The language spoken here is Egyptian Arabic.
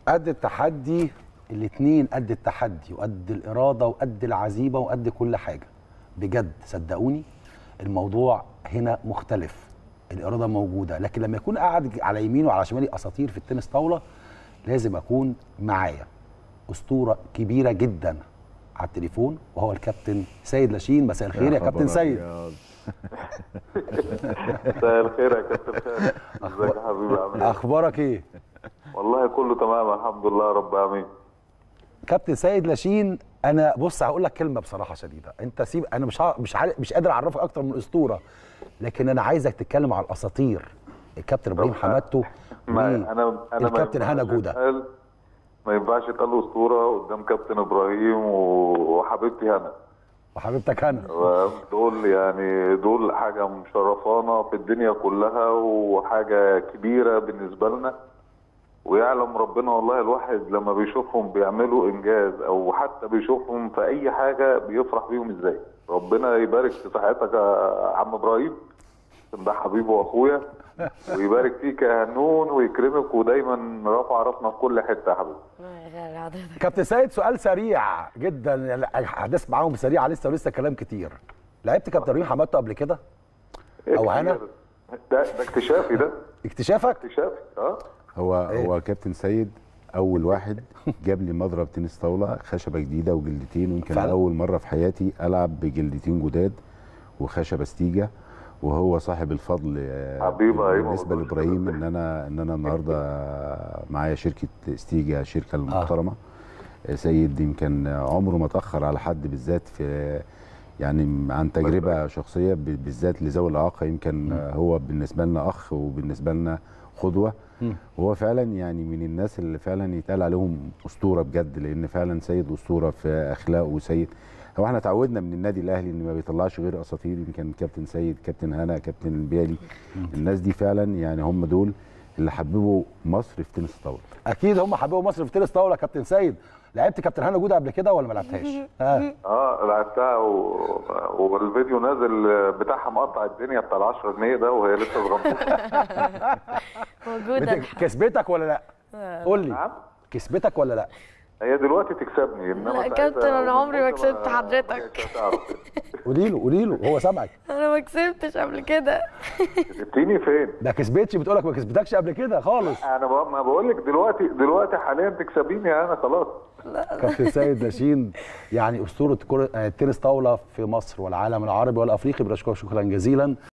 قد التحدي الاثنين قد التحدي وقد الاراده وقد العزيمه وقد كل حاجه بجد صدقوني الموضوع هنا مختلف الاراده موجوده لكن لما يكون قاعد على يمينه وعلى شمالي اساطير في التنس طاوله لازم اكون معايا اسطوره كبيره جدا على التليفون وهو الكابتن سيد لاشين مساء الخير يا, خبر كابتن سيد أبيض. مساء الخير يا كابتن خالد ازيك يا حبيبي عامل ايه؟ اخبارك ايه والله كله تمام الحمد لله رب العالمين كابتن سيد لاشين انا بص هقول لك كلمه بصراحه شديده انت سيب انا مش ع- مش عارف مش قادر اعرفك اكتر من اسطوره لكن انا عايزك تتكلم على الاساطير الكابتن ابراهيم طب حمادته ما انا انا ما الكابتن هنا ينفعش جوده يتقال- ما ينفعش يتقال اسطوره قدام كابتن ابراهيم و- وحبيبتي هنا وحبيبتك هنا دول يعني دول حاجه مشرفانا في الدنيا كلها وحاجه كبيره بالنسبه لنا ويعلم ربنا والله الواحد لما بيشوفهم بيعملوا انجاز او حتى بيشوفهم في اي حاجه بيفرح بيهم ازاي ربنا يبارك في صحتك يا عم ابراهيم ده حبيبي واخويا ويبارك فيك يا هنون ويكرمك ودايما رافع راسنا في كل حته يا حبيبي كابتن سيد سؤال سريع جدا الاحداث معاهم سريعه لسه ولسه كلام كتير لعبت كابتن ابراهيم حمادته قبل كده أو هنا؟ ده ده اكتشافي ده اكتشافك اكتشافي اه هو إيه؟ هو كابتن سيد اول واحد جاب لي مضرب تنس طاوله خشبه جديده وجلدتين ويمكن فعلا؟ اول مره في حياتي العب بجلدتين جداد وخشبه ستيجا وهو صاحب الفضل آه، حبيبي، أيوة، بالنسبه والله لابراهيم شكراً. ان انا ان انا النهارده معايا شركه ستيجا الشركه المحترمه آه. سيد يمكن عمره ما اتاخر على حد بالذات في يعني عن تجربه شخصيه ب- بالذات لذوي الاعاقه يمكن آه، هو بالنسبه لنا اخ وبالنسبه لنا قدوه مم. وهو فعلا يعني من الناس اللي فعلا يتقال عليهم اسطوره بجد لان فعلا سيد اسطوره في اخلاقه وسيد هو احنا اتعودنا من النادي الاهلي ان ما بيطلعش غير اساطير يمكن كابتن سيد كابتن هنا كابتن البيالي الناس دي فعلا يعني هم دول اللي حببوا مصر في تنس الطاوله اكيد هم حبيبوا مصر في تنس طاوله كابتن سيد لعبت كابتن هنا جوده قبل كده ولا ما لعبتهاش ها اه لعبتها و... والفيديو نازل بتاعها مقطع الدنيا بتاع ال 10 جنيه ده وهي لسه صغنطوطه موجودة بت- كسبتك ولا لا قول لي نعم كسبتك ولا لا هي دلوقتي تكسبني انما لا، ساعتها كابتن، أنا عمري ما كنت كسبت حضرتك. كنتش هتعرف. قولي له قولي له هو سامعك انا ما كسبتش قبل كده كسبتيني فين؟ ده كسبتش بتقول لك ما كسبتكش قبل كده خالص انا ب... ما بقول لك دلوقتي دلوقتي حاليا تكسبيني انا خلاص كابتن سيد لاشين يعني اسطوره كره آه، التنس طاوله في مصر والعالم العربي والافريقي بنشكرك شكرا جزيلا